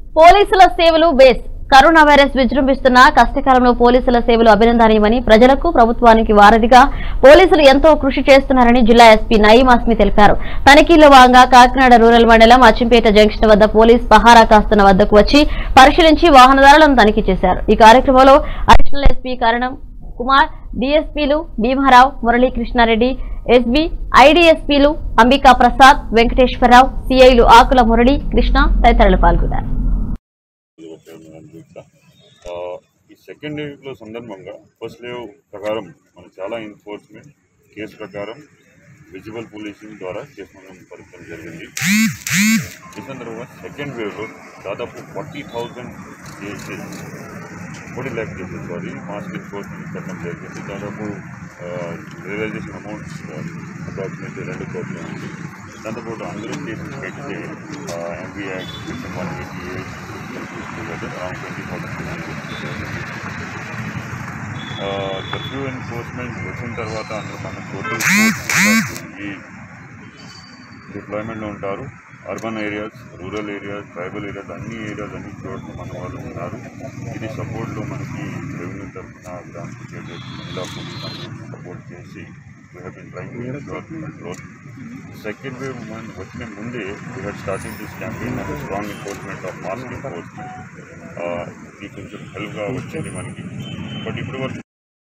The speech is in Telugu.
పోలీసుల సేవలు బేస్ కరోనా వైరస్ విజృంభిస్తున్న కష్టకాలంలో పోలీసుల సేవలు అభినందనీయమని ప్రజలకు ప్రభుత్వానికి వారధిగా పోలీసులు ఎంతో కృషి చేస్తున్నారని జిల్లా ఎస్పీ నయీం అస్మి తెలిపారు తనిఖీల్లో భాగంగా కాకినాడ రూరల్ మండలం అచ్చంపేట జంక్షన్ వద్ద పోలీస్ పహారా కాస్తున్న వద్దకు వచ్చి పరిశీలించి వాహనదారులను తనిఖీ చేశారు ఈ కార్యక్రమంలో అడిషనల్ ఎస్పీ కరణం కుమార్ డీఎస్పీలు భీమారావు మురళీకృష్ణారెడ్డి ఎస్బీ ఐడీఎస్పీలు అంబికా ప్రసాద్ వెంకటేశ్వరరావు సిఐలు ఆకుల మురళి కృష్ణ తదితరులు పాల్గొన్నారు ఓకే ఉంది అనుకుంటా. ఆ, ఈ సెకండ్ వేవ్లో సందర్భంగా ఫస్ట్ వేవ్ ప్రకారం మనం చాలా ఎన్ఫోర్స్మెంట్ కేసు ప్రకారం విజిబుల్ పోలీసింగ్ ద్వారా కేసు మనం పరచడం జరిగింది ఈ సందర్భంగా సెకండ్ వేవ్లో దాదాపు forty thousand cases forty lakh cases sorry mask enforcement పెట్టడం జరిగింది దాదాపు రియలైజేషన్ అమౌంట్ అప్రాక్సిమేట్లీ రెండు కోట్ల ఉంది దాంతోపాటు అందరూ కేసెస్ పెడితే MB act section one eighty eight around twenty thousand curfew enforcement వచ్చిన తర్వాత అందరూ మన టోటల్ ఈ డిప్లాయ్మెంట్లో ఉంటారు urban areas rural areas tribal areas అన్ని ఏరియాస్ అన్ని చోట్ల మన వాళ్ళు ఉన్నారు ఇది సపోర్ట్లో మనకి రెవెన్యూ తరఫున గ్రామ పంచాయతీ మహిళా పోలీస్ అన్ని సపోర్ట్ చేసి we have been trying growth second wave మన వచ్చిన ముందే we had starting this campaign strong enforcement of mask enforcement ఇది కొంచెం హెల్ప్గా వచ్చింది మనకి బట్ ఇప్పటి వరకు